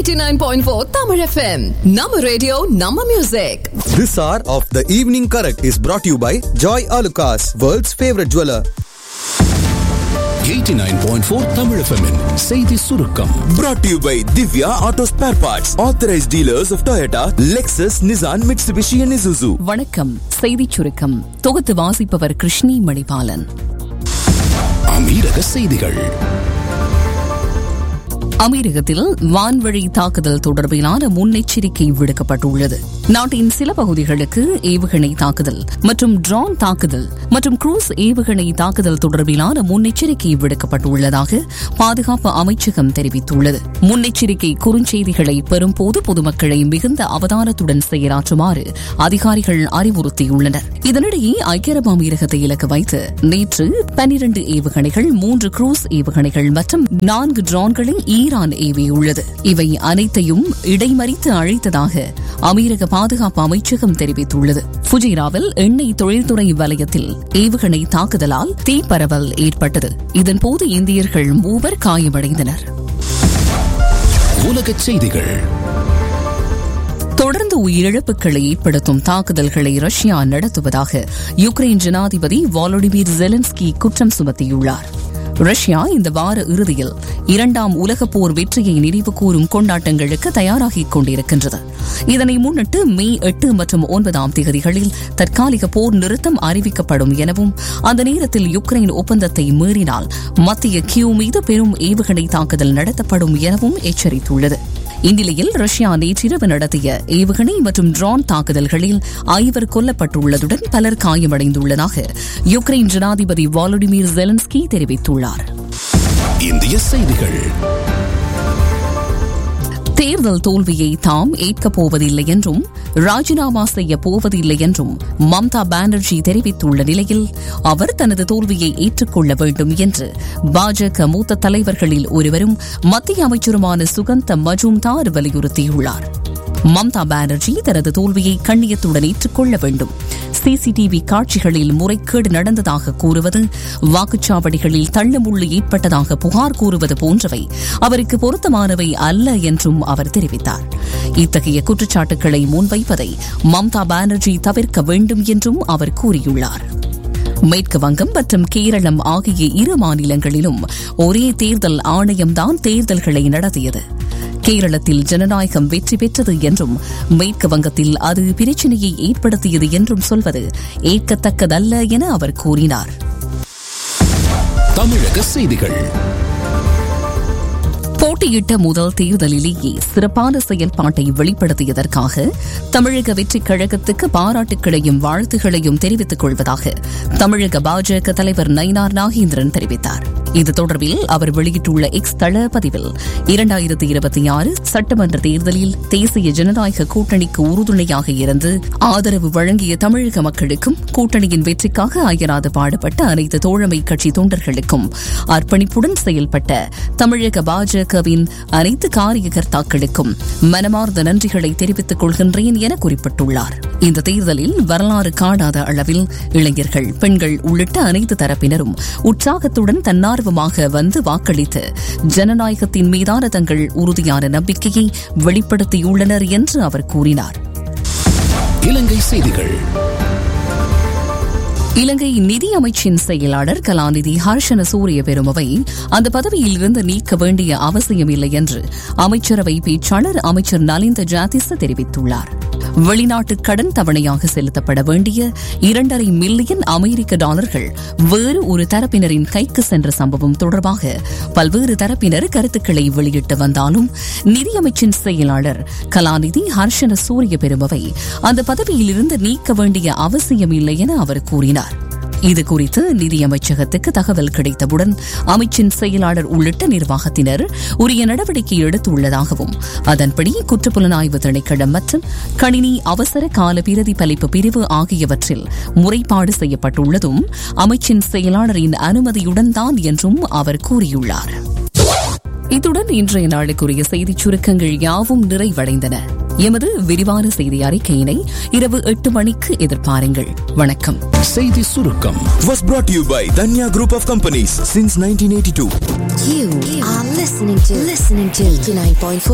89.4 Tamil FM. Nama radio, Nama music. This hour of the evening correct is brought to you by Joy Alucas, world's favorite jeweler. 89.4 Tamil FM -இன் செய்தி சுருக்கம் Brought to you by Divya Auto Spare Parts, authorized dealers of Toyota, Lexus, Nissan, Mitsubishi, and Isuzu. வணக்கம் செய்திச் சுருக்கம் தொகுத்து வாசிப்பவர் கிருஷ்ணி மணிபாலன் அமீரக செய்திகள் அமீரகத்தில் வான்வழி தாக்குதல் தொடர்பிலான முன்னெச்சரிக்கை விடுக்கப்பட்டுள்ளது நாட்டின் சில பகுதிகளுக்கு ஏவுகணை தாக்குதல் மற்றும் ட்ரோன் தாக்குதல் மற்றும் குரூஸ் ஏவுகணை தாக்குதல் தொடர்பிலான முன்னெச்சரிக்கை விடுக்கப்பட்டுள்ளதாக பாதுகாப்பு அமைச்சகம் தெரிவித்துள்ளது முன்னெச்சரிக்கை குறுஞ்செய்திகளை பெறும்போது பொதுமக்களை மிகுந்த அவதானத்துடன் செயலாற்றுமாறு அதிகாரிகள் அறிவுறுத்தியுள்ளனர் இதனிடையே ஐக்கிய அரபு அமீரகத்தை இலக்கு வைத்து நேற்று பனிரண்டு ஏவுகணைகள் மூன்று குரூஸ் ஏவுகணைகள் மற்றும் நான்கு ட்ரோன்களை ஈரான் ஏவியுள்ளது இவை அனைத்தையும் இடைமறித்து அழைத்ததாக அமீரக பாதுகாப்பு அமைச்சகம் தெரிவித்துள்ளது ஃபுஜிராவில் எண்ணெய் தொழில்துறை வலயத்தில் ஏவுகணை தாக்குதலால் தீப்பரவல் ஏற்பட்டது இதன்போது இந்தியர்கள் மூவர் காயமடைந்தனர் உலகச் செய்திகள் தொடர்ந்து உயிரிழப்புகளை ஏற்படுத்தும் தாக்குதல்களை ரஷ்யா நடத்துவதாக யுக்ரைன் ஜனாதிபதி வாலோடிமிர் ஜெலன்ஸ்கி குற்றம் சுமத்தியுள்ளார் ரஷ்யா இந்த வார இறுதியில் இரண்டாம் உலகப் போர் வெற்றியை நினைவு கூறும் கொண்டாட்டங்களுக்கு தயாராகிக் கொண்டிருக்கின்றது இதனை முன்னிட்டு மே எட்டு மற்றும் ஒன்பதாம் தேதிகளில் தற்காலிக போர் நிறுத்தம் அறிவிக்கப்படும் எனவும் அந்த நேரத்தில் யுக்ரைன் ஒப்பந்தத்தை மீறினால் மத்திய கியூ மீது பெரும் ஏவுகணை தாக்குதல் நடத்தப்படும் எனவும் எச்சரித்துள்ளது இந்நிலையில் ரஷ்யா நேற்றிரவு நடத்திய ஏவுகணை மற்றும் ட்ரோன் தாக்குதல்களில் ஐவர் கொல்லப்பட்டுள்ளதுடன் பலர் காயமடைந்துள்ளதாக யுக்ரைன் ஜனாதிபதி வாலடிமிர் ஜெலன்ஸ்கி தெரிவித்துள்ளார் இந்திய செய்திகள் தேர்தல் தோல்வியை தாம் ஏற்கப் போவதில்லை என்றும் ராஜினாமா செய்ய போவதில்லை என்றும் மம்தா பானர்ஜி தெரிவித்துள்ள நிலையில் அவர் தனது தோல்வியை ஏற்றுக்கொள்ள வேண்டும் என்று பாஜக மூத்த தலைவர்களில் ஒருவரும் மத்திய அமைச்சருமான சுகந்த மஜூம்தார் வலியுறுத்தியுள்ளார் மம்தா பானர்ஜி தனது தோல்வியை கண்ணியத்துடன் ஏற்றுக்கொள்ள வேண்டும் சிசிடிவி காட்சிகளில் முறைகேடு நடந்ததாக கூறுவது வாக்குச்சாவடிகளில் தள்ளுமுள்ளு ஏற்பட்டதாக புகார் கூறுவது போன்றவை அவருக்கு பொருத்தமானவை அல்ல என்றும் அவர் தெரிவித்தார் இத்தகைய குற்றச்சாட்டுகளை முன்வைப்பதை மம்தா பானர்ஜி தவிர்க்க வேண்டும் என்றும் அவர் கூறியுள்ளார் மேற்கு வங்கம் மற்றும் கேரளம் ஆகிய இரு மாநிலங்களிலும் ஒரே தேர்தல் ஆணையம்தான் தேர்தல்களை நடத்தியது கேரளத்தில் ஜனநாயகம் வெற்றி பெற்றது என்றும் மேற்கு வங்கத்தில் அது பிரச்சினையை ஏற்படுத்தியது என்றும் சொல்வது ஏற்கத்தக்கதல்ல என அவர் கூறினார் தமிழக செய்திகள் போட்டியிட்ட முதல் தேர்தலிலேயே சிறப்பான செயல்பாட்டை வெளிப்படுத்தியதற்காக தமிழக வெற்றிக் கழகத்துக்கு பாராட்டுக்களையும் வாழ்த்துகளையும் தெரிவித்துக் கொள்வதாக தமிழக பாஜக தலைவர் நயினார் நாகேந்திரன் தெரிவித்தார் இது தொடர்பில் அவர் வெளியிட்டுள்ள எக்ஸ் தள பதிவில் இரண்டாயிரத்தி இருபத்தி ஆறு சட்டமன்ற தேர்தலில் தேசிய ஜனநாயக கூட்டணிக்கு உறுதுணையாக இருந்து ஆதரவு வழங்கிய தமிழக மக்களுக்கும் கூட்டணியின் வெற்றிக்காக அயராது பாடுபட்ட அனைத்து தோழமை கட்சி தொண்டர்களுக்கும் அர்ப்பணிப்புடன் செயல்பட்ட தமிழக பாஜகவின் அனைத்து காரியகர்த்தாக்களுக்கும் மனமார்ந்த நன்றிகளை தெரிவித்துக் கொள்கின்றேன் என குறிப்பிட்டுள்ளார் இந்த தேர்தலில் வரலாறு காணாத அளவில் இளைஞர்கள் பெண்கள் உள்ளிட்ட அனைத்து தரப்பினரும் உற்சாகத்துடன் தன்னார்வமாக வந்து வாக்களித்து ஜனநாயகத்தின் மீதான தங்கள் உறுதியான நம்பிக்கையை வெளிப்படுத்தியுள்ளனர் என்று அவர் கூறினார் இலங்கை செய்திகள் இலங்கை நிதி அமைச்சின் செயலாளர் கலாநிதி ஹர்ஷன சூரிய பெருமவை அந்த பதவியில் இருந்து நீக்க வேண்டிய அவசியமில்லை என்று அமைச்சரவை பேச்சாளர் அமைச்சர் நலிந்த ஜாதிச தெரிவித்துள்ளார் வெளிநாட்டு கடன் தவணையாக செலுத்தப்பட வேண்டிய இரண்டரை மில்லியன் அமெரிக்க டாலர்கள் வேறு ஒரு தரப்பினரின் கைக்கு சென்ற சம்பவம் தொடர்பாக பல்வேறு தரப்பினர் கருத்துக்களை வெளியிட்டு வந்தாலும் நிதியமைச்சின் செயலாளர் கலாநிதி ஹர்ஷன சூரிய பெருமவை அந்த பதவியிலிருந்து நீக்க வேண்டிய அவசியமில்லை என அவர் கூறினார் இது குறித்து நிதியமைச்சகத்துக்கு தகவல் கிடைத்தவுடன் அமைச்சின் செயலாளர் உள்ளிட்ட நிர்வாகத்தினர் உரிய நடவடிக்கை எடுத்துள்ளதாகவும் அதன்படி குற்றப்புலனாய்வு திணைக்களம் மற்றும் கணினி அவசர கால பிரதிபலிப்பு பிரிவு ஆகியவற்றில் முறைப்பாடு செய்யப்பட்டுள்ளதும் அமைச்சின் செயலாளரின் அனுமதியுடன் தான் என்றும் அவர் கூறியுள்ளார் இத்துடன் இன்றைய நாளுக்குரிய செய்திச் சுருக்கங்கள் யாவும் நிறைவடைந்தன எமது விரிவான செய்தி அறிக்கையினை இரவு எட்டு மணிக்கு எதிர்பாருங்கள் வணக்கம் செய்தி சுருக்கம் Was brought to you by Danya Group of Companies since 1982. You are listening to listening to 89.4